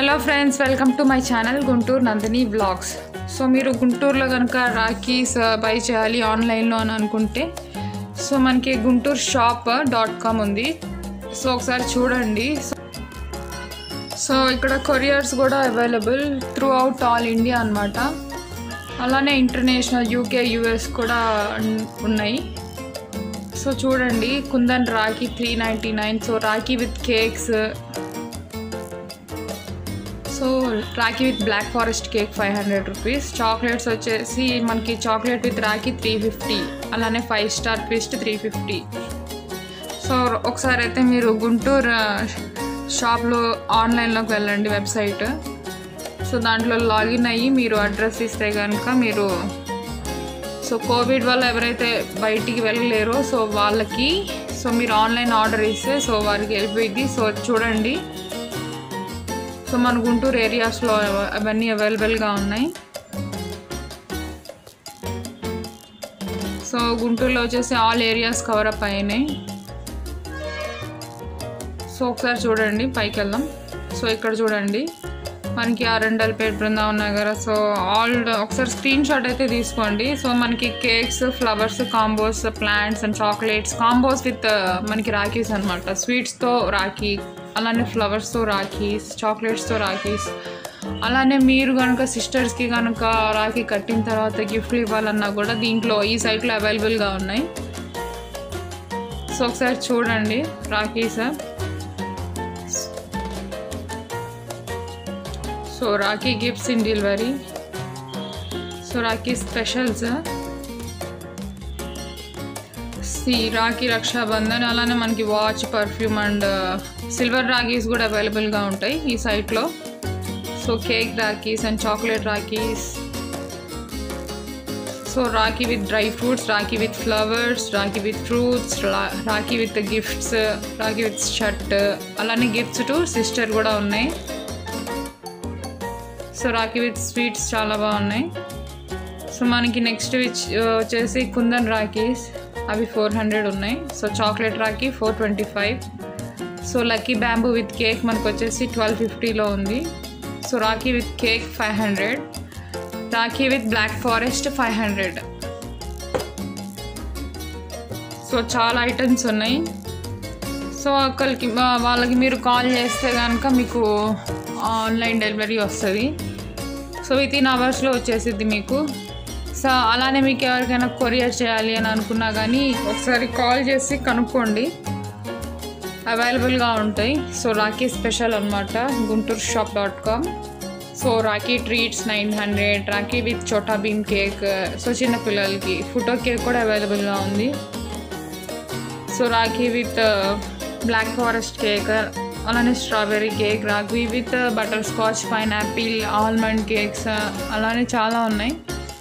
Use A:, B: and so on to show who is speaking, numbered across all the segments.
A: hello friends welcome to my channel Guntur Nandini blogs so మీరు గుంటూరులో కనుక రాఖీస్ బై చేయాలి ఆన్లైన్లో అని అనుకుంటే సో మనకి గుంటూరు షాప్ డాట్ కామ్ ఉంది సో ఒకసారి చూడండి సో సో ఇక్కడ కొరియర్స్ కూడా available throughout all India అనమాట అలానే ఇంటర్నేషనల్ యూకే యూఎస్ కూడా ఉన్- ఉన్నాయి సో చూడండి Kundan rakhi three ninety nine so Rakhi with cakes so Rakhi with black forest cake five hundred rupees chocolates వచ్చేసి మనకి chocolate with Rakhi three fifty అలానే five star twist three fifty so ఒకసారి అయితే మీరు గుంటూరు ఆ, షాప్లో ఆన్లైన్లోకి వెళ్ళండి వెబ్సైట్ సో దాంట్లో లాగిన్ అయ్యి మీరు అడ్రస్ ఇస్తే కనుక మీరు సో కోవిడ్ వల్ల ఎవరైతే బయటికి వెళ్ళలేరో సో వాళ్ళకి సో మీరు ఆన్లైన్ ఆర్డర్ ఇస్తే సో వారికి వెళ్ళిపోయింది సో చూడండి సో మన గుంటూరు ఏరియాస్లో అవన్నీ అవైలబుల్గా ఉన్నాయి సో గుంటూరులో వచ్చేసి ఆల్ ఏరియాస్ కవర్ అప్ అయినాయి సో ఒకసారి చూడండి పైకి వెళ్దాం సో ఇక్కడ చూడండి మనకి అరండల్పేట బృందావన్ నగర్ సో ఆల్ ఒకసారి స్క్రీన్ షాట్ అయితే తీసుకోండి సో మనకి cakes flowers combos plants and chocolates combos with మనకి రాఖీస్ అనమాట స్వీట్స్తో రాఖీ అలానే ఫ్లవర్స్తో రాఖీస్ చాక్లెట్స్తో రాఖీస్ అలానే మీరు కనుక సిస్టర్స్కి కనుక రాఖీ కట్టిన తర్వాత గిఫ్ట్లు ఇవ్వాలన్నా కూడా దీంట్లో ఈ సైట్లో అవైలబుల్గా ఉన్నాయి సో ఒకసారి చూడండి rakhis so rakhi gifts in delivery so rakhi specials సి రాఖీ రక్షాబంధన్ అలానే మనకి watch perfume and silver rakhis కూడా అవైలబుల్గా ఉంటాయి ఈ సైట్లో so cake rakhis and chocolate rakhis so Rakhi with dry fruits Rakhi with flowers rakhi with fruits Rakhi with gifts rakhi with shirt అలానే గిఫ్ట్స్ టు సిస్టర్ కూడా ఉన్నాయి సో రాఖీ విత్ స్వీట్స్ చాలా బాగున్నాయి సో మనకి నెక్స్ట్ విచ్ వచ్చేసి కుందన్ రాఖీస్ అవి ఫోర్ హండ్రెడ్ ఉన్నాయి so chocolate rakhi four twenty five so lucky bamboo with cake మనకు వచ్చేసి ట్వెల్వ్ ఫిఫ్టీలో ఉంది so Rakhi with cake five hundred Rakhi with black forest five hundred so చాలా ఐటమ్స్ ఉన్నాయి సో ఒకరికి వాళ్ళకి మీరు కాల్ చేస్తే కనుక మీకు ఆన్లైన్ డెలివరీ వస్తుంది సో విత్ ఇన్ అవర్స్లో వచ్చేసిద్ది మీకు సో అలానే మీకు ఎవరికైనా కొరియర్ చేయాలి అని అనుకున్నా కానీ ఒకసారి కాల్ చేసి కనుక్కోండి అవైలబుల్గా ఉంటాయి సో రాఖీ స్పెషల్ అనమాట Guntur shop dot com so Rakhi treats nine hundred Rakhi with Chhota Bheem cake so చిన్న పిల్లలకి ఫోటో కేక్ కూడా అవైలబుల్గా ఉంది so Rakhi with black forest cake అలానే strawberry cake Rakhi with butterscotch pineapple almond cakes అలానే చాలా ఉన్నాయి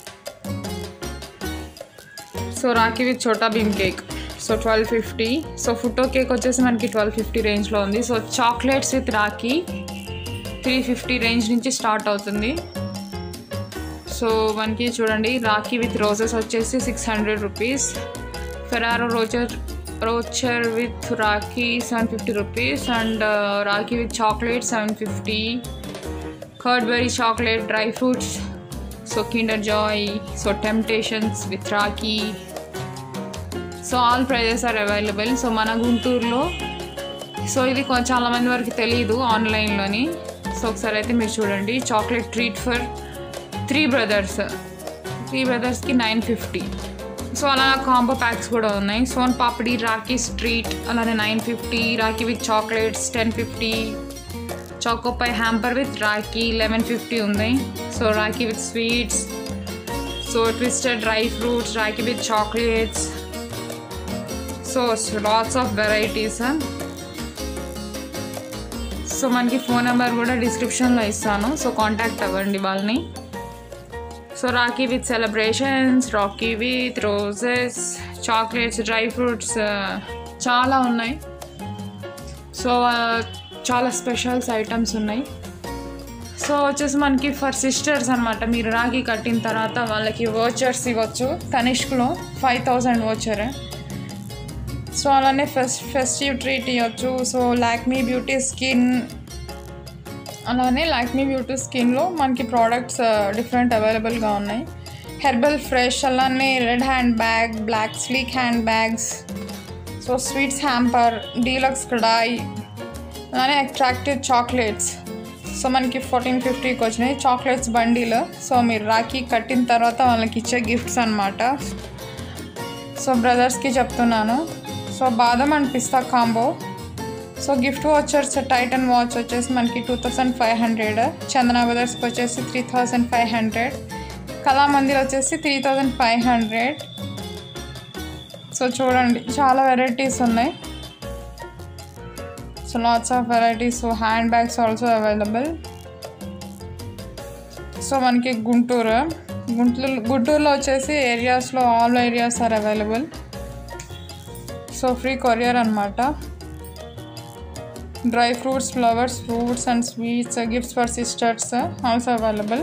A: so Rakhi with Chhota Bheem cake so twelve fifty so photo cake వచ్చేసి మనకి ట్వెల్వ్ ఫిఫ్టీ రేంజ్లో ఉంది so chocolates with Rakhi three fifty range నుంచి start అవుతుంది సో మనకి చూడండి రాఖీ విత్ రోజెస్ వచ్చేసి six hundred rupees Ferrero Rocher Rocher with Rakhi seven fifty rupees and Rakhi with chocolate seven fifty Cadbury chocolate dry fruits so Kinder Joy so Temptations with Rakhi so all prices are available so మన గుంటూరులో so ఇది కొ- చాలా మంది వరకు తెలియదు ఆన్లైన్లోని so ఒకసారి అయితే మీరు చూడండి chocolate treat for three brothers three బ్రదర్స్కి నైన్ ఫిఫ్టీ సో అలా కాంబో ప్యాక్స్ కూడా ఉన్నాయి సోన్ పాపిడి రాఖీ స్ట్రీట్ అలానే nine fifty Rakhi with chocolates ten fifty Choco Pie hamper with Rakhi eleven fifty ఉంది so Rakhi with sweets so twisted dry fruits Rakhi with chocolates so lots of varieties so మనకి phone number కూడా డిస్క్రిప్షన్లో ఇస్తాను so contact అవ్వండి వాళ్ళని so Rakhi with celebrations Rakhi with roses chocolates dry fruits చాలా ఉన్నాయి so ఆ, చాలా స్పెషల్స్ ఐటమ్స్ ఉన్నాయి సో వచ్చేసి మనకి ఫర్ సిస్టర్స్ అనమాట మీరు రాఖీ కట్టిన తర్వాత వాళ్ళకి వోచర్స్ ఇవ్వచ్చు తనిష్క్లో ఫైవ్ థౌజండ్ వోచర్ సో అలానే ఫెస్ట్ ఫెస్టివ్ ట్రీట్ ఇవ్వచ్చు సో లాక్మీ బ్యూటీ స్కిన్ అలానే లాక్మీ బ్యూటీ స్కిన్లో మనకి ప్రోడక్ట్స్ డిఫరెంట్ అవైలబుల్గా ఉన్నాయి హెర్బల్ ఫ్రెష్ అలానే red handbag black sleek handbags so sweets hamper deluxe kadai అలానే అట్రాక్టివ్ చాక్లెట్స్ సో మనకి ఫోర్టీన్ ఫిఫ్టీకి వచ్చినాయి చాక్లెట్స్ బండీలు సో మీరు రాఖీ కట్టిన తర్వాత వాళ్ళకి ఇచ్చే గిఫ్ట్స్ అనమాట సో బ్రదర్స్కి చెప్తున్నాను సో బాదం అండ్ పిస్తా combo so gift vouchers Titan watch వచ్చేసి మనకి two thousand five hundred Chandana బ్రదర్స్కి వచ్చేసి three thousand five hundred Kalamandir వచ్చేసి three thousand five hundred so చూడండి చాలా వెరైటీస్ ఉన్నాయి so lots of varieties so handbags also available so మనకి గుంటూరు గుంటూరు గుంటూరులో వచ్చేసి ఏరియాస్లో all areas are available so free courier అనమాట dry fruits flowers fruits and sweets gifts for sisters also available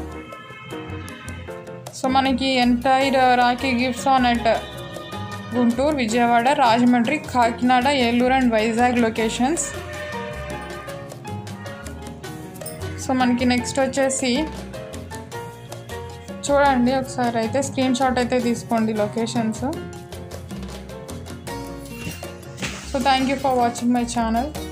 A: so మనకి entire Rakhi gifts on at Guntur Vijayawada Rajahmundry Kakinada Eluru and Vizag locations so మనకి next వచ్చేసి చూడండి ఒకసారి అయితే స్క్రీన్ షాట్ అయితే తీసుకోండి locations so thank you for watching my channel